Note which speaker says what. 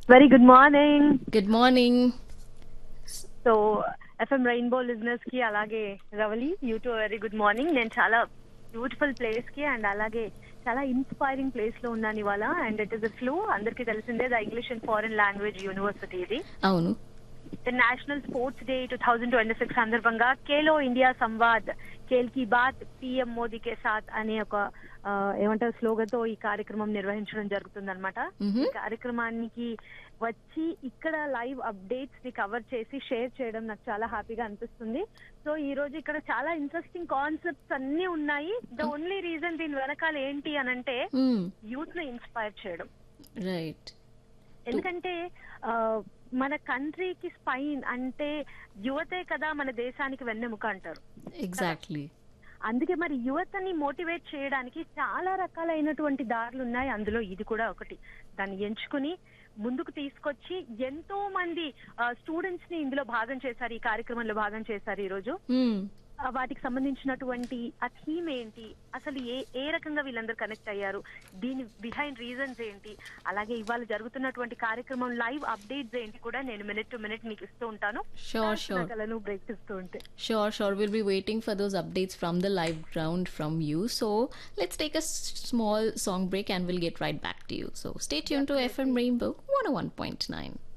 Speaker 1: Very good morning
Speaker 2: good morning
Speaker 1: so FM rainbow listeners కి అలాగే Ravali you too very good morning నేను చాలా beautiful place కి and అలాగే చాలా ఇన్స్పైరింగ్ ప్లేస్ లో ఉన్నాను ఇవాళ అండ్ ఇట్ ఇస్ ఫ్లూ అందరికీ తెలిసిందే the English and foreign language university ఇది
Speaker 2: అవును
Speaker 1: national sports day two thousand twenty six సందర్భంగా ఖేలో ఇండియా సంవాద్ ఖేల్ కి బాత్ పిఎం మోదీ కే సాత్ అనే ఒక ఆ, ఏమంటారు స్లోగన్ తో ఈ కార్యక్రమం నిర్వహించడం జరుగుతుంది అనమాట
Speaker 2: మ్హూ.
Speaker 1: ఈ కార్యక్రమానికి వచ్చి ఇక్కడ లైవ్ అప్డేట్స్ ని కవర్ చేసి షేర్ చేయడం నాకు చాలా హ్యాపీగా అనిపిస్తుంది సో ఈ రోజు ఇక్కడ చాలా ఇంట్రెస్టింగ్ కాన్సెప్ట్స్ అన్ని ఉన్నాయి ద ఓన్లీ రీజన్ దీని వెనకాల ఏంటి అని అంటే యూత్ ని ఇన్స్పైర్ చేయడం
Speaker 2: రైట్
Speaker 1: ఎందుకంటే ఆ, మన కంట్రీకి స్పైన్ అంటే యువతే కదా మన దేశానికి వెన్నెముక అంటారు
Speaker 2: ఎగ్జాక్ట్లీ
Speaker 1: అందుకే మరి యువతని మోటివేట్ చేయడానికి చాలా రకాలైనటువంటి దారులు ఉన్నాయి అందులో ఇది కూడా ఒకటి దాన్ని ఎంచుకుని ముందుకు తీసుకొచ్చి ఎంతో మంది స్టూడెంట్స్ ని ఇందులో భాగం చేశారు ఈ కార్యక్రమంలో భాగం చేశారు ఈ రోజు ఆ, వాటికి సంబంధించినటువంటి ఆ థీమ్ ఏంటి అసలు ఏ ఏ రకంగా వీళ్ళందరూ కనెక్ట్ అయ్యారు దీని బిహైండ్ రీజన్స్ ఏంటి అలాగే ఇవాళ జరుగుతున్నటువంటి కార్యక్రమం లైవ్ అప్డేట్స్ ఏంటి కూడా నేను మినిట్ టు మినిట్ మీకు ఇస్తూ ఉంటాను
Speaker 2: షూర్ షూర్
Speaker 1: కళను బ్రేక్ ఇస్తూ ఉంటే
Speaker 2: Sure, sure. We'll be waiting for those updates from the live ground from you. So let's take a s- small song break and we'll get right back to you. So stay tuned to FM Rainbow 101.9.